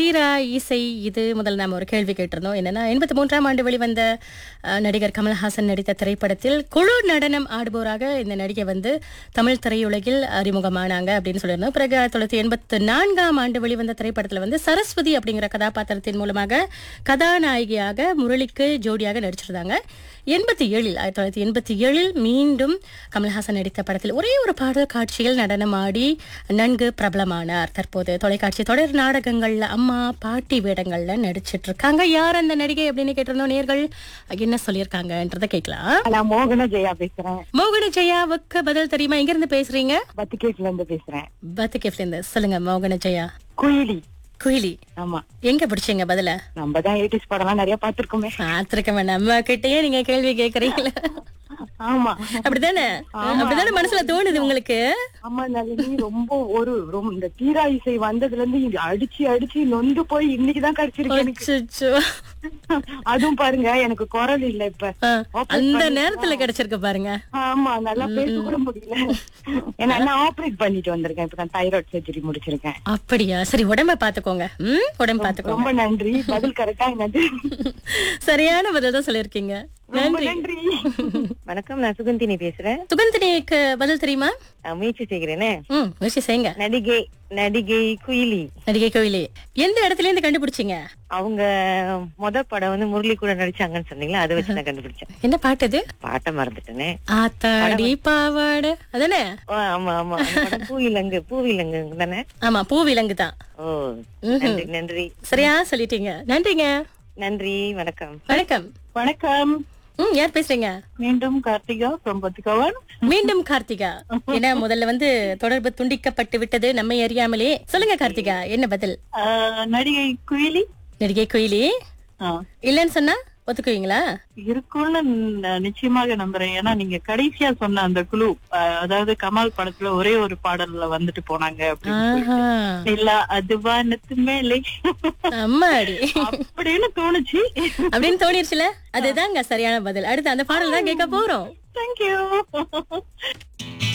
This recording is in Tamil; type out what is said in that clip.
தீரா இசை இது முதல் நாம ஒரு கேள்வி கேட்டிருந்தோம் என்னன்னா எண்பத்தி மூன்றாம் ஆண்டு வெளிவந்த அஹ், நடிகர் கமல்ஹாசன் நடித்த திரைப்படத்தில் குழு நடனம் ஆடுபவராக இந்த நடிகை வந்து தமிழ் திரையுலகில் அறிமுகமானாங்க அப்படின்னு சொல்லியிருந்தோம் பிறகு ஆயிரத்தி தொள்ளாயிரத்தி எண்பத்தி நான்காம் ஆண்டு வெளிவந்த திரைப்படத்தில் வந்து சரஸ்வதி அப்படிங்கிற கதாபாத்திரத்தின் மூலமாக கதாநாயகியாக முரளிக்கு ஜோடியாக நடிச்சிருந்தாங்க எண்பத்தி ஏழில் ஆயிரத்தி தொள்ளாயிரத்தி எண்பத்தி ஏழில் மீண்டும் கமல்ஹாசன் நடித்த படத்தில் ஒரே ஒரு பாடல் காட்சியில் நடனமாடி நன்கு பிரபலமானார் தற்போது தொலைக்காட்சி தொடர் நாடகங்கள்ல அம்மா பாட்டி வேடங்கள்ல நடிச்சிட்டு இருக்காங்க யார் அந்த நடிகை அப்படின்னு கேட்டிருந்தோம் நேர்கள் என்ன சொல்லியிருக்காங்கன்றத கேட்கலாம் நான் மோகன ஜெயா பேசுறேன் மோகன ஜெயாவுக்கு பதில் தெரியுமா எங்க இருந்து பேசுறீங்க பத்திகேட்ல இருந்து பேசுறேன் பத்துகேஃப்ல இருந்து சொல்லுங்க மோகன ஜெயா குயிலி குயிலி ஆமா எங்க பிடிச்சீங்க பதில நம்ம தான் எயிட்டிஸ் படம்லாம் நிறைய பாத்திருக்கோமே பார்த்திருக்க நம்ம கிட்டயே நீங்க கேள்வி கேக்குறீங்களா ஆமா அப்படிதானே அப்படிதானே மனசுல தோணுது உங்களுக்கு ஆமா நளினி ரொம்ப ஒரு ரொம்ப இந்த தீரா இசை வந்ததுல இருந்து இது அடிச்சு அடிச்சு நொந்து போய் இன்னைக்குதான் கிடைச்சிருக்கு எனக்கு அச்சச்சோ. அதுவும் பாருங்க எனக்கு குரல் இல்ல இப்ப ஆ, Operate அந்த பண்ணி- நேரத்துல கிடைச்சிருக்கு பாருங்க ஆமா நல்லா பேச கூட முடியல ஏன்னா நான் ஆபரேட் பண்ணிட்டு வந்திருக்கேன் இப்ப நான் தைராய்டு சர்ஜரி முடிச்சிருக்கேன் அப்படியா சரி உடம்ப பாத்துக்கோங்க ம் உடம்ப பாத்துக்கோங்க ரொம்ப நன்றி பதில் கரெக்டா என்னது சரியான பதில் தான் சொல்லிருக்கீங்க ரொம்ப நன்றி நன்றி வணக்கம் நான் சுகந்தினி பேசுறேன் சுகந்தினிக்கு பதில் தெரியுமா நான் முயற்சி செய்கிறேனே ம் முயற்சி செய்யுங்க நடிகை நடிகை குயிலி நடிகை கோயிலே எந்த இடத்துல இருந்து கண்டுபிடிச்சீங்க அவங்க முத படம் வந்து முரளி கூட நடிச்சாங்கன்னு சொன்னீங்களா அதை வச்சு நான் கண்டுபிடிச்சேன் என்ன பாட்டு இது பாட்டை மறந்துட்டேனே ஆத்தாடி பாவாடை அதானே ஓ, ஆமா ஆமா அந்த படம் பூவிலங்கு பூவிலங்கு தானே ஆமா பூ விலங்கு தான் ஓ நன்றி நன்றி சரியா சொல்லிட்டீங்க நன்றிங்க நன்றி வணக்கம் வணக்கம் வணக்கம் ம் யார் பேசுறீங்க மீண்டும் கார்த்திகா from பத்திகவன் மீண்டும் கார்த்திகா ஏன்னா முதல்ல வந்து தொடர்பு துண்டிக்கப்பட்டு விட்டது நம்மை அறியாமலே சொல்லுங்க கார்த்திகா என்ன பதில் நடிகை குயிலி நடிகை குயிலி ஆ, இல்லைன்னு சொன்னா ஒத்துக்குவீங்களா இருக்கும்னு ந- நிச்சயமாக நம்புறேன் ஏன்னா நீங்க கடைசியா சொன்ன அந்த குழு அஹ், அதாவது கமால் படத்துல ஒரே ஒரு பாடல்ல வந்துட்டு போனாங்க அப்படின்னு ஆஹா இல்ல அது வானத்து மேலே அம்மாடி அப்படின்னு தோணுச்சு அப்படின்னு தோணிருச்சுல அதுதாங்க சரியான பதில் அடுத்து அந்த பாடல் தான் கேட்க போறோம் தேங்க்யூ